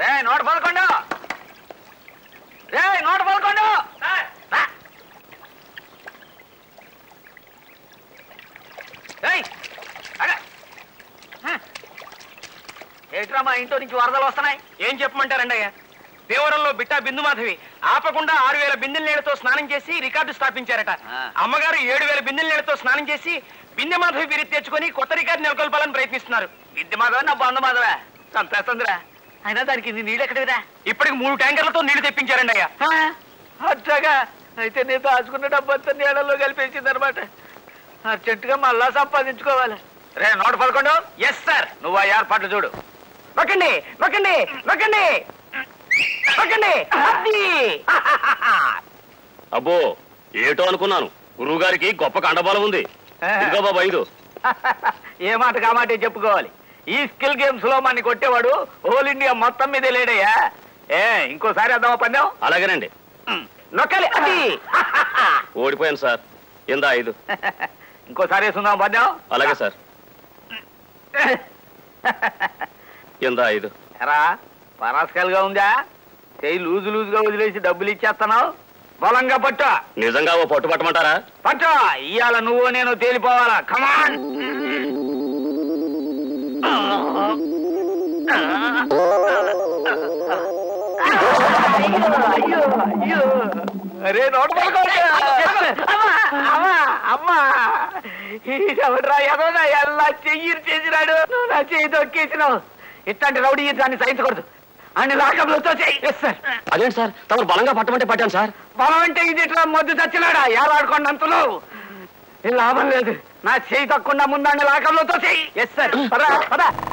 రే నూట పదకొండు రే నూట పదకొండు రా. ఏయ్, అగ. హ. ఏంట్రా మా ఇంట్లో నుంచి వరదలు వస్తున్నాయి ఏం చెప్పమంటారండి అయ్యా దేవరంలో బిట్టా బిందు మాధవి ఆపకుండా ఆరు వేల బిందెల నీళ్లతో స్నానం చేసి రికార్డు స్థాపించారట ఆ. అమ్మగారు ఏడు వేల బిందెల నీళ్లతో స్నానం చేసి బిందె మాధవి బిరి తెచ్చుకొని కొత్త రికార్డు నెలకొల్పాలని ప్రయత్నిస్తున్నారు విద్య మాధవ నా బంధు మాధవ చంపేస్తుందిరా అయినా దానికి ఇన్ని నీళ్ళు ఎక్కడివిరా ఇప్పటికి మూడు ట్యాంకర్లతో నీళ్లు తెప్పించారండి అయ్యా అట్లాగా అయితే నేను దాచుకున్న డబ్బంతా నీళ్ళలో కలిపేసింది అనమాట అర్జెంటుగా మళ్ళా సంపాదించుకోవాలి రే నూట పదకొండు ఎస్ సార్ నువ్వు ఆ ఏర్పాట్లు చూడు నొక్కండి నొక్కండి నొక్కండి నొక్కండి అది. అబ్బో ఏటో అనుకున్నాను గురువు గారికి గొప్ప కండబలం ఉంది ఇదిగో బాబు ఐదు ఏ మాట కామాటే చెప్పుకోవాలి ఈ స్కిల్ గేమ్స్ లో మన కొట్టేవాడు హోల్ ఇండియా మొత్తం మీదే లేడయ్యా ఏ ఇంకోసారి అద్దామా పందెం అలాగేనండి నొక్కాలి అది ఓడిపోయాను సార్ ఇందా ఐదు ఇంకోసారి వేసుకుందాం పందెం అలాగే సార్ ఇందా ఐదు ఎరా పరాస్కల్గా ఉందా చేయి లూజు లూజుగా వదిలేసి డబ్బులు ఇచ్చేస్తున్నావు బలంగా పట్టు నిజంగా ఓ పట్టు పట్టమంటారా పట్టు ఇవాళ నువ్వు నేను తేలిపోవాలా కమాన్ అయ్యో అయ్యో అరే నోట్ అమ్మా అమ్మా ఎవడ్రా ఎదోనా ఎలా చెయ్యి చేసినాడు నువ్వు నా చెయ్యి తొక్కేసినావు ఇట్లాంటి రౌడీ దాన్ని సహించకూడదు అన్ని లాకంలో చెయ్యి ఎస్ సార్ అదేంటి సార్ తమరు బలంగా పట్టమంటే పట్టాను సార్ బలం అంటే ఇది ఇట్లా మొద్దు చచ్చినాడా ఏలాడుకోండి అంతలో లాభం లేదు నా చేయి తక్కువ ముందండి లాకంలో చెయ్యి ఎస్ సార్ పదా పదా